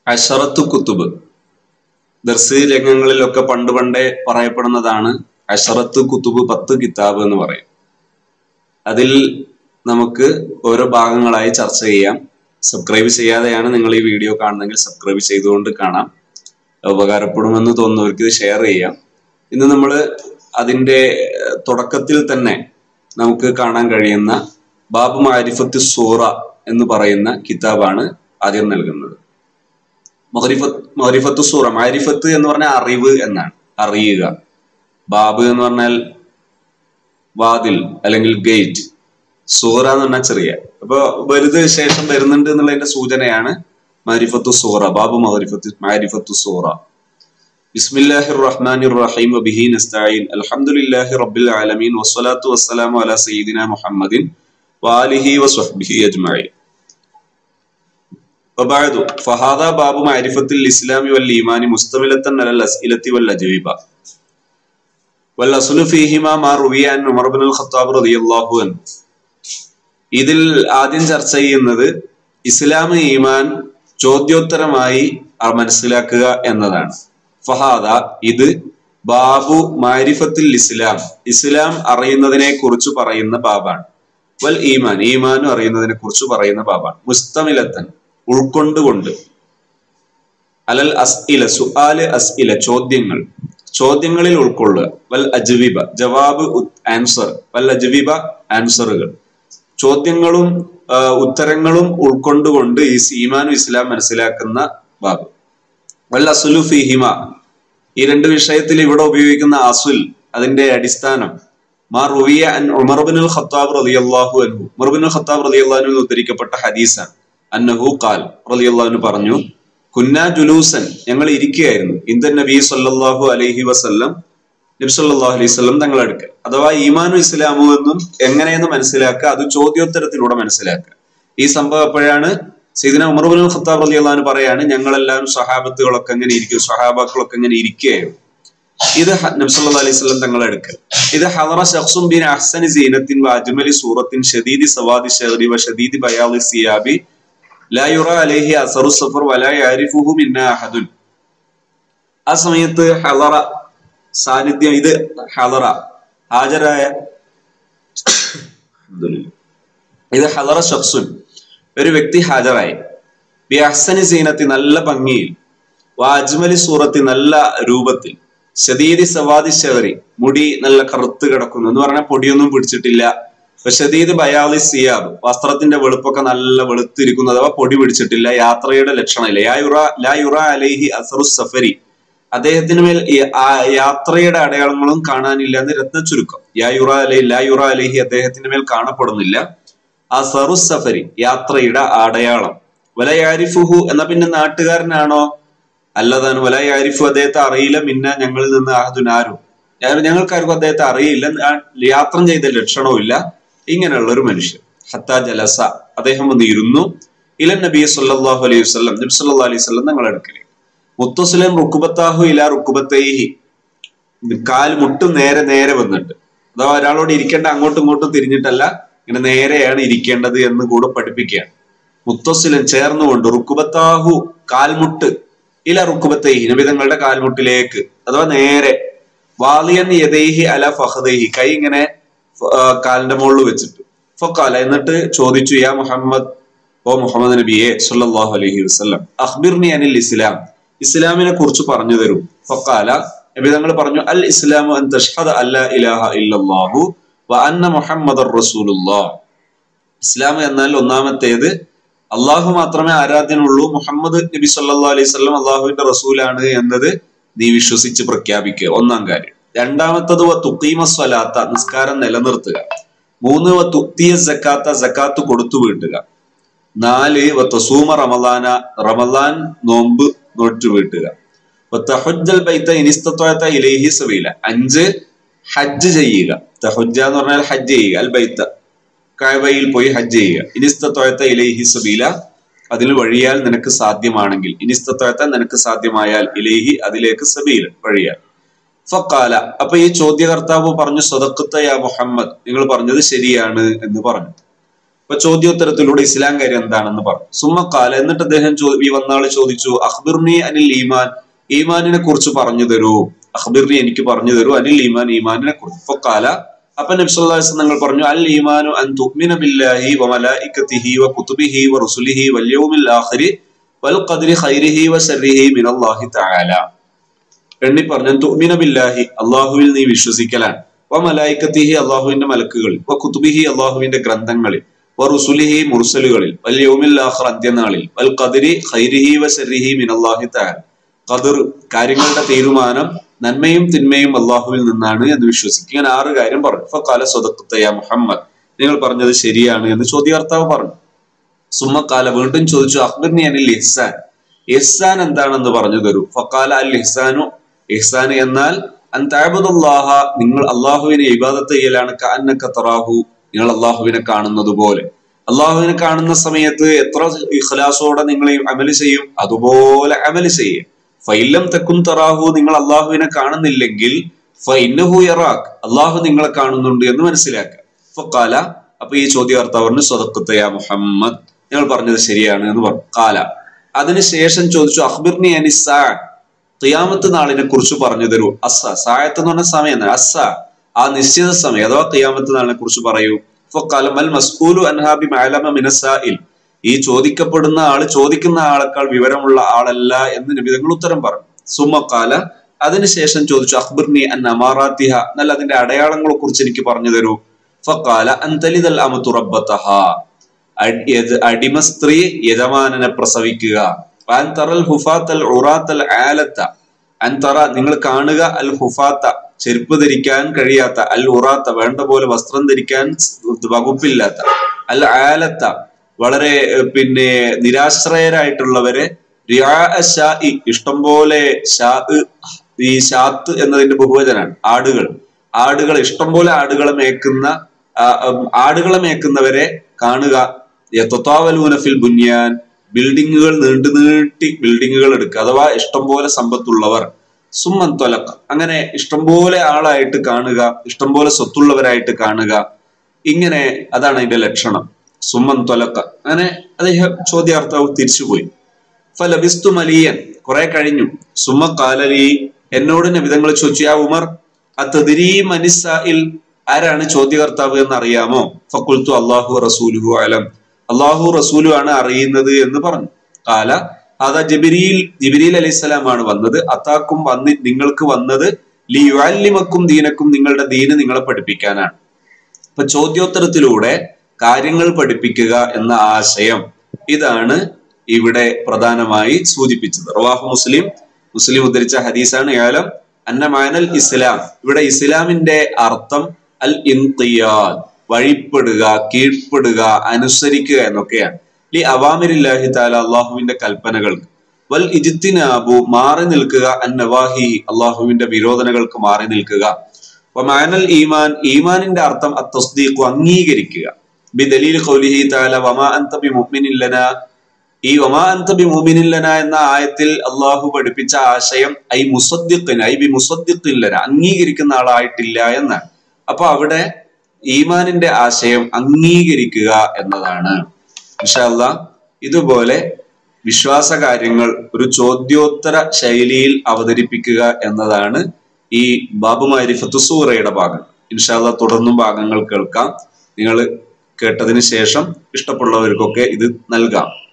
അഷറത്തു കുത്തുബ് ദർസ് രംഗങ്ങളിലൊക്കെ പണ്ട് പണ്ടേ പറയപ്പെടുന്നതാണ് അഷറത്ത് കുത്തുബ് പത്ത് കിതാബ് എന്ന് പറയും അതിൽ നമുക്ക് ഓരോ ഭാഗങ്ങളായി ചർച്ച ചെയ്യാം സബ്സ്ക്രൈബ് ചെയ്യാതെയാണ് നിങ്ങൾ ഈ വീഡിയോ കാണുന്നതെങ്കിൽ സബ്സ്ക്രൈബ് ചെയ്തുകൊണ്ട് കാണാം ഉപകാരപ്പെടുമെന്ന് തോന്നുന്നവർക്ക് ഇത് ഷെയർ ചെയ്യാം ഇന്ന് നമ്മൾ അതിന്റെ ഏഹ്, തുടക്കത്തിൽ തന്നെ നമുക്ക് കാണാൻ കഴിയുന്ന ബാബു മാരിഫത്ത് സൂറ എന്ന് പറയുന്ന കിതാബാണ് ആദ്യം നൽകുന്നത് മഹരിഫത്ത് മഹരിഫത്ത് സൂറ മാരിഫത്ത് എന്ന് പറഞ്ഞാൽ അറിവ് എന്നാണ് അറിയുക ബാബ് എന്ന് പറഞ്ഞാൽ വാതിൽ അല്ലെങ്കിൽ ഗേറ്റ് സൂറ എന്ന് പറഞ്ഞാൽ ചെറിയ അപ്പൊ വലുത് ശേഷം വരുന്നുണ്ട് എന്നുള്ളതിന്റെ സൂചനയാണ് മാരിഫത്തു സൂറ ബാബു മഹരിഫത്ത് മാരിഫത്തു സൂറ ബിസ്മില്ലാഹിർ റഹ്മാനിർ റഹീം വബിഹി നസ്തഈൻ അൽഹംദുലില്ലാഹി റബ്ബിൽ ആലമീൻ വസ്സലാത്തു വസ്സലാമു അലാ സയ്യിദിന മുഹമ്മദിൻ വആലിഹി വസ്വഹ്ബിഹി അജ്മഈൻ وبعد فهذا باب معرفة الإسلام والإيمان مستملة على الأسئلة والأجوبة والأصل فيهما ما روي عن عمر بن الخطاب رضي الله عنه ഇതിൽ ആദ്യം ചർച്ച ചെയ്യുന്നത് ഇസ്ലാം ഈമാൻ ചോദ്യോത്തരമായി ആ മനസ്സിലാക്കുക എന്നതാണ് ഫഹാദ ഇത് ബാബു മാരിഫത്തിൽ ഇസ്ലാം ഇസ്ലാം അറിയുന്നതിനെ കുറിച്ച് പറയുന്ന ബാബാണ് വൽ ഈമാൻ ഈമാനും അറിയുന്നതിനെ കുറിച്ച് പറയുന്ന ബാബാണ് മുസ്തമിലത്തൻ ഉൾക്കൊണ്ടുകൊണ്ട് അലൽ അസ്ഇല സുആല് അസ്ഇല ചോദ്യങ്ങൾ ചോദ്യങ്ങളിൽ ഉൾക്കൊള്ളുക വൽ അജ്വിബ ജവാബ് ആൻസർ വൽ അജ്വിബ ആൻസറുകൾ ചോദ്യങ്ങളും ആ, ഉത്തരങ്ങളും ഉൾക്കൊണ്ടുകൊണ്ട് ഈ ഈമാനും ഇസ്ലാം മനസ്സിലാക്കുന്ന ബാബ് വൽ അസുലു ഫിഹിമ ഈ രണ്ട് വിഷയത്തിൽ ഇവിടെ ഉപയോഗിക്കുന്ന അസുൽ അതിന്റെ അടിസ്ഥാനം മാ റുവിയ അൻ ഉമർ ബിൻ ഖത്താബ് റളിയല്ലാഹു അൻഹു ഉമർ ബിൻ ഖത്താബ് റളിയല്ലാഹു അൻഹു ഉദ്ധരിക്കപ്പെട്ട ഹദീസാണ് അന്നഹു ഖാൽ റളിയല്ലാഹു അൻഹു പറഞ്ഞു കുന്ന ജുലൂസൻ ഞങ്ങൾ ഇരിക്കുകയായിരുന്നു ഇന്ദൻ നബി സല്ലല്ലാഹു അലൈഹി വസല്ലം നബി സല്ലല്ലാഹു അലൈഹി വസല്ലം തങ്ങൾ അടുക്കൽ അഥവാ ഈമാനും ഇസ്ലാമും എന്നും എങ്ങനെയെന്ന് മനസ്സിലാക്കുക അത് ചോദ്യോത്തരത്തിലൂടെ മനസ്സിലാക്കുക ഈ സംഭവം എപ്പോഴാണ് സൈദിന ഉമർ ബിൻ ഖത്താബ് റളിയല്ലാഹു അൻഹു പറയാണ് ഞങ്ങളെല്ലാവരും സഹാബത്തുകളൊക്കെ എങ്ങനെ ഇരിക്കും സഹാബാക്കളൊക്കെ എങ്ങനെ ഇരിക്കുകയായിരുന്നു ഇത് ഹ- നബി സല്ലല്ലാഹു അലൈഹി വസല്ലം തങ്ങളെ അടുക്കൽ ഇത് ഹദറ ശഖ്സും ബിൻ അഹ്സനി സീനത്തിൻ വഅജ്മലി സൂറത്തിൻ ഷദീദി സവാദി ശഗ്രി വശദീദി ബയാദി സിയാബി ലാ യുറ അലൈഹി അസറു സഫർ വലാ യഅരിഫുഹു മിന്ന അഹദുൻ ആ സമയത്ത് ഹദറ സാന്നിധ്യം ഇത് ഹദറ ഹാജരായ അൽഹംദുലില്ലാ. ഇത് ഹദറ ഷഖ്സുൻ ഒരു വ്യക്തി ഹാജരായി ബി അഹ്സനി സീനത്തി നല്ല ഭംഗിയിൽ വാജ്മലി സൂറത്തി നല്ല രൂപത്തിൽ ഷദീദി സവാദി ഷഹറി മുടി നല്ല കറുത്ത് കിടക്കുന്നു എന്ന് പറഞ്ഞാൽ പൊടിയൊന്നും പിടിച്ചിട്ടില്ല ഷദീദ് ബയാലി സിയാബ് വസ്ത്രത്തിന്റെ വെളുപ്പൊക്കെ നല്ല വെളുത്തിരിക്കുന്നു അഥവാ പൊടി പിടിച്ചിട്ടില്ല യാത്രയുടെ ലക്ഷണമില്ല യാ യുറ ലാ യുറ അലൈഹി അസറു സഫരി അദ്ദേഹത്തിന് മേൽ ഈ ആ യാത്രയുടെ അടയാളങ്ങളും കാണാനില്ല എന്ന് രത്ന ചുരുക്കം യാ യുറ അലൈഹി ലാ യുറ അലൈഹി അദ്ദേഹത്തിന്റെ മേൽ കാണപ്പെടുന്നില്ല അസറു സഫരി യാത്രയുടെ അടയാളം വലയാരിഫുഹു എന്ന പിന്നെ നാട്ടുകാരനാണോ അല്ലതാണ് വലയാരിഫു അദ്ദേഹത്തെ അറിയില്ല മിന്ന ഞങ്ങളിൽ നിന്ന് ആഹദുനാരും ഞങ്ങൾക്കാർക്കും അദ്ദേഹത്തെ അറിയില്ല ആ- യാത്ര ചെയ്ത ലക്ഷണവും ഇല്ല ഇങ്ങനെയുള്ള ഒരു മനുഷ്യൻ ഹത്താ ജലസ അദ്ദേഹം വന്ന് ഇരുന്നു ഇലൻ നബി സല്ലല്ലാഹു അലൈഹി വസല്ലം നബി സല്ലല്ലാഹു അലൈഹി വസല്ലം ഞങ്ങളുടെ അടുക്കലേക്ക് മുത്തസ്ലൻ റുക്കുബത്താഹു ഇല റുക്കുബത്തൈഹി കാൽ മുട്ടും നേരെ നേരെ വന്നിട്ട് അഥവാ ഒരാളോട് ഇരിക്കേണ്ട അങ്ങോട്ടും ഇങ്ങോട്ടും തിരിഞ്ഞിട്ടല്ല ഇങ്ങനെ നേരെയാണ് ഇരിക്കേണ്ടത് എന്ന് കൂടെ പഠിപ്പിക്കുകയാണ് മുത്തസ്സിലൻ ചേർന്നുകൊണ്ട് റുക്കുബത്താഹു കാൽമുട്ട് ഇല റുക്കുബത്തൈഹി നബിതങ്ങളുടെ കാൽമുട്ടിലേക്ക് അഥവാ നേരെ വാലിയൻ യദൈഹി അല ഫഹദൈഹി കൈ ഇങ്ങനെ ഫ- ആ, കാലിന്റെ മുകളിൽ വെച്ചിട്ട് ഫക്കാല എന്നിട്ട് ചോദിച്ചു യാ മുഹമ്മദ് ഓ മുഹമ്മദ് നബിയെ സല്ലല്ലാഹു അലൈഹി വസല്ലം അഖ്ബിർനി അനിൽ ഇസ്ലാം ഇസ്ലാമിനെ കുറിച്ച് പറഞ്ഞു തരൂ ഫക്കാല നബി തങ്ങൾ പറഞ്ഞു അൽ ഇസ്ലാമു അൻ തഷ്ഹദ അല്ലാ ഇലാഹ ഇല്ലല്ലാഹു വ അന്ന മുഹമ്മദർ റസൂലുള്ളാഹ് ഇസ്ലാം എന്നാൽ ഒന്നാമത്തേത് അള്ളാഹു മാത്രമേ ആരാധ്യനുള്ളൂ മുഹമ്മദ് നബി സല്ലല്ലാഹു അലൈഹി വസല്ലം അള്ളാഹുവിന്റെ റസൂലാണ് എന്നത് നീ വിശ്വസിച്ച് പ്രഖ്യാപിക്കുക ഒന്നാം കാര്യം രണ്ടാമത്തത് വ തുക്കീമ സ്വലാത്ത നിസ്കാരം നിലനിർത്തുക മൂന്ന് വ തുക്തിയ സക്കാത്ത സക്കാത്ത് കൊടുത്തു വീട്ടുക നാല് വ തസൂമ റമദാന റമദാൻ നോമ്പ് നോറ്റു വീട്ടുക വ തഹുജ്ജൽ ബൈത്ത ഇനിസ്തത്വത്ത ഇലൈഹി സബീല അഞ്ച് ഹജ്ജ് ചെയ്യുക തഹുജ്ജ എന്ന് പറഞ്ഞാൽ ഹജ്ജ് ചെയ്യുക അൽ ബൈത്ത കായബയിൽ പോയി ഹജ്ജ് ചെയ്യുക ഇനിസ്തത്വത്ത ഇലൈഹി സബീല അതിൽ വഴിയാൽ നിനക്ക് സാധ്യമാണെങ്കിൽ ഇനിസ്തത്വത്ത നിനക്ക് സാധ്യമായാൽ ഇലൈഹി അതിലേക്ക് സബീൽ വഴിയാൽ ഫക്കാല അപ്പൊ ഈ ചോദ്യകർത്താവ് പറഞ്ഞു സ്വതക്കത്ത യാ മുഹമ്മദ് നിങ്ങൾ പറഞ്ഞത് ശരിയാണ് എന്ന് പറഞ്ഞു അപ്പൊ ചോദ്യോത്തരത്തിലൂടെ ഇസ്ലാം കാര്യം എന്താണെന്ന് പറഞ്ഞു സുമ്മക്കാല എന്നിട്ട് അദ്ദേഹം ചോ- ഈ വന്നാള് ചോദിച്ചു അഖ്ബിർനി അനിൽ ഈമാൻ ഈമാനിനെ കുറിച്ച് പറഞ്ഞു തരൂ അഖ്ബിർനി എനിക്ക് പറഞ്ഞു തരൂ അനിൽ ഈമാൻ ഈമാനിനെ കുറിച്ച് ഇപ്പൊ കാല അപ്പൊ നബ്സുല്ലാസ് നിങ്ങൾ പറഞ്ഞു അൽ ഈമാനു അൻ തുഅ്മിന ബില്ലാഹി വ മലായികതിഹി വ കുതുബിഹി വ റുസുലിഹി വൽ യൗമിൽ ആഖിരി വൽ ഖദ്രി ഖൈരിഹി വ ശർരിഹി മിനല്ലാഹി തആല എണ്ണി പറഞ്ഞു തുഅ്മിന ബില്ലാഹി അള്ളാഹുവിൽ നീ വിശ്വസിക്കലാണ് വ മലായിക്കത്തിഹി അള്ളാഹുവിന്റെ മലക്കുകളിൽ വ കുതുബിഹി അള്ളാഹുവിന്റെ ഗ്രന്ഥങ്ങളിൽ വ റുസുലിഹി മുർസലുകളിൽ വൽ യൗമിൽ ആഖിർ അന്ത്യനാളിൽ വൽ ഖദ്രി ഖൈരിഹി വ ശർരിഹി മിനല്ലാഹി തആല ഖദർ കാര്യങ്ങളുടെ തീരുമാനം നന്മയും തിന്മയും അള്ളാഹുവിൽ നിന്നാണ് എന്ന് വിശ്വസിക്കുക ഇങ്ങനെ ആറ് കാര്യം പറഞ്ഞു ഫക്കാല സ്വതക്കത്തയ മുഹമ്മദ് നിങ്ങൾ പറഞ്ഞത് ശരിയാണ് എന്ന് ചോദ്യാർത്ഥവ് പറഞ്ഞു സുമ്മക്കാല വീണ്ടും ചോദിച്ചു അഖ്ബിർനി അനിൽ ഇഹ്സാൻ ഇഹ്സാൻ എന്താണെന്ന് പറഞ്ഞു തരൂ ഫക്കാല അൽ ഇഹ്സാനു ഇഹ്സാൻ എന്നാൽ അൻ തഅബുദുല്ലാഹ നിങ്ങൾ അള്ളാഹുവിനെ ഇബാദത്ത് ചെയ്യലാണ് കഅന്നക തറാഹു നിങ്ങൾ അള്ളാഹുവിനെ കാണുന്നത് പോലെ അള്ളാഹുവിനെ കാണുന്ന സമയത്ത് എത്ര ഇഖ്ലാസോടെ നിങ്ങൾ ഈ അമല് ചെയ്യും അതുപോലെ അമല് ചെയ്യും ഫൈലം തെക്കും തറാഹു നിങ്ങൾ അള്ളാഹുവിനെ കാണുന്നില്ലെങ്കിൽ ഫൈനഹു യറാഖ് അള്ളാഹു നിങ്ങളെ കാണുന്നുണ്ട് എന്ന് മനസ്സിലാക്കുക ഫക്കാല അപ്പൊ ഈ ചോദ്യാർത്ഥ പറഞ്ഞു സ്വതക്കത്തയ മുഹമ്മദ് നിങ്ങൾ പറഞ്ഞത് ശരിയാണ് എന്ന് പറഞ്ഞു കാല അതിനുശേഷം ചോദിച്ചു അഖ്ബിർനി അനിസാ ഖിയാമത്ത് നാളിനെ കുറിച്ച് പറഞ്ഞു തരൂ അസ സായത്ത് എന്ന് പറഞ്ഞ സമയം അസ ആ നിശ്ചിത സമയം അഥവാ ഖിയാമത്ത് നാളിനെ കുറിച്ച് പറയൂ ഫഖാല മൽ മസ്ഊലു അൻഹാ ബിമഅലമ മിനസാഇൽ ഈ ചോദിക്കപ്പെടുന്ന ആള് ചോദിക്കുന്ന ആളെക്കാൾ വിവരമുള്ള ആളല്ല എന്ന് നിബിധങ്ങൾ ഉത്തരം പറഞ്ഞു സുമ്മക്കാല അതിനുശേഷം ചോദിച്ചു അഖ്ബിർനി അൻ അമാറാത്തിഹ എന്നാൽ അതിന്റെ അടയാളങ്ങളെ കുറിച്ച് എനിക്ക് പറഞ്ഞു തരൂ ഫഖാല അന്തലിതൽ അമതു റബ്ബത്തഹ അടി- യജ- അടിമ സ്ത്രീ യജമാനനെ പ്രസവിക്കുക അൻ തറൽ ഹുഫാത്തൽ ഉറാത്തൽ ആലത്ത അൻ തറ നിങ്ങൾ കാണുക അൽ ഹുഫാത്ത ചെരുപ്പ് ധരിക്കാൻ കഴിയാത്ത അൽ ഉറാത്ത വേണ്ട പോലെ വസ്ത്രം ധരിക്കാൻ വകുപ്പില്ലാത്ത അൽ ആലത്ത വളരെ ഏർ, പിന്നെ നിരാശ്രയരായിട്ടുള്ളവരെ റിയാ ഷാഇ ഇഷ്ടം പോലെ ഷാ ഈ ഷാത്ത് എന്നതിന്റെ ബഹുവചനാണ് ആടുകൾ ആടുകൾ ഇഷ്ടം പോലെ ആടുകളെ മേക്കുന്ന ആ, ഉം, ആടുകളെ മേക്കുന്നവരെ കാണുക യത്വത്താവലൂന ഫിൽ ബുന്യാൻ ബിൽഡിങ്ങുകൾ നീണ്ടു നീട്ടി ബിൽഡിങ്ങുകൾ എടുക്കുക അഥവാ ഇഷ്ടംപോലെ സമ്പത്തുള്ളവർ സുമ്മൻ തൊലക്ക അങ്ങനെ ഇഷ്ടംപോലെ ആളായിട്ട് കാണുക ഇഷ്ടംപോലെ സ്വത്തുള്ളവരായിട്ട് കാണുക ഇങ്ങനെ അതാണ് അതിന്റെ ലക്ഷണം സുമ്മൻ തൊലക്ക അങ്ങനെ അദ്ദേഹം ചോദ്യാർത്ഥവും തിരിച്ചുപോയി ഫലബിസ്തു മലിയൻ കുറെ കഴിഞ്ഞു സുമ കാലലി എന്നോട് നബിതങ്ങൾ ചോദിച്ചു ആ ഉമർ അത്തതിരി മനിസായിൽ ആരാണ് ചോദ്യകർത്താവ് എന്ന് അറിയാമോ ഫക്കുൽത്തു അള്ളാഹു റസൂലുഹു അലം അള്ളാഹു റസൂലു ആണ് അറിയുന്നത് എന്ന് പറഞ്ഞു കാല അതാ ജബിരിയിൽ ജിബിരിൽ അലൈഹിസ്സലാമാണ് വന്നത് അത്താക്കും വന്ന് നിങ്ങൾക്ക് വന്നത് ലി യുഅല്ലിമക്കും ദീനക്കും നിങ്ങളുടെ ദീന് നിങ്ങളെ പഠിപ്പിക്കാനാണ് അപ്പൊ ചോദ്യോത്തരത്തിലൂടെ കാര്യങ്ങൾ പഠിപ്പിക്കുക എന്ന ആശയം ഇതാണ് ഇവിടെ പ്രധാനമായി സൂചിപ്പിച്ചത് റവാഹു മുസ്ലിം മുസ്ലിം ഉദ്ധരിച്ച ഹദീസാണ് ഏലം അന്നമാനൽ ഇസ്ലാം ഇവിടെ ഇസ്ലാമിന്റെ അർത്ഥം അൽ ഇൻതിയാദ് വഴിപ്പെടുക കീഴ്പ്പെടുക അനുസരിക്കുക എന്നൊക്കെയാണ് ഈ അവാമിരില്ലാഹി താല അള്ളാഹുവിന്റെ കൽപ്പനകൾക്ക് വൽ ഇജിത്തിനാബു മാറി നിൽക്കുക അന്നവാഹി അള്ളാഹുവിന്റെ വിരോധനകൾക്ക് മാറി നിൽക്കുക വമാനൽ ഈമാൻ ഈമാനിന്റെ അർത്ഥം അത്തസ്ദീഖു അംഗീകരിക്കുക ബി ദലീൽ ഖൗലിഹി തആല വമാ അൻത ബി മുഅ്മിനിൻ ലനാ ഈ വമാ അൻത ബി മുഅ്മിനിൻ ലനാ എന്ന ആയത്തിൽ അള്ളാഹു പഠിപ്പിച്ച ആശയം ഐ മുസദ്ദിഖിൻ ഐ ബി മുസദ്ദിഖിൻ ലന അംഗീകരിക്കുന്ന ആളായിട്ടില്ല എന്നാണ് അപ്പൊ അവിടെ ഈമാനിന്റെ ആശയം അംഗീകരിക്കുക എന്നതാണ് ഇൻഷാല്ല ഇതുപോലെ വിശ്വാസ കാര്യങ്ങൾ ഒരു ചോദ്യോത്തര ശൈലിയിൽ അവതരിപ്പിക്കുക എന്നതാണ് ഈ ബാബു മാരിഫത്തു സൂറയുടെ ഭാഗം ഇൻഷാല്ല തുടർന്നും ഭാഗങ്ങൾ കേൾക്കാം നിങ്ങൾ കേട്ടതിന് ശേഷം ഇഷ്ടമുള്ളവർക്കൊക്കെ ഇത് നൽകാം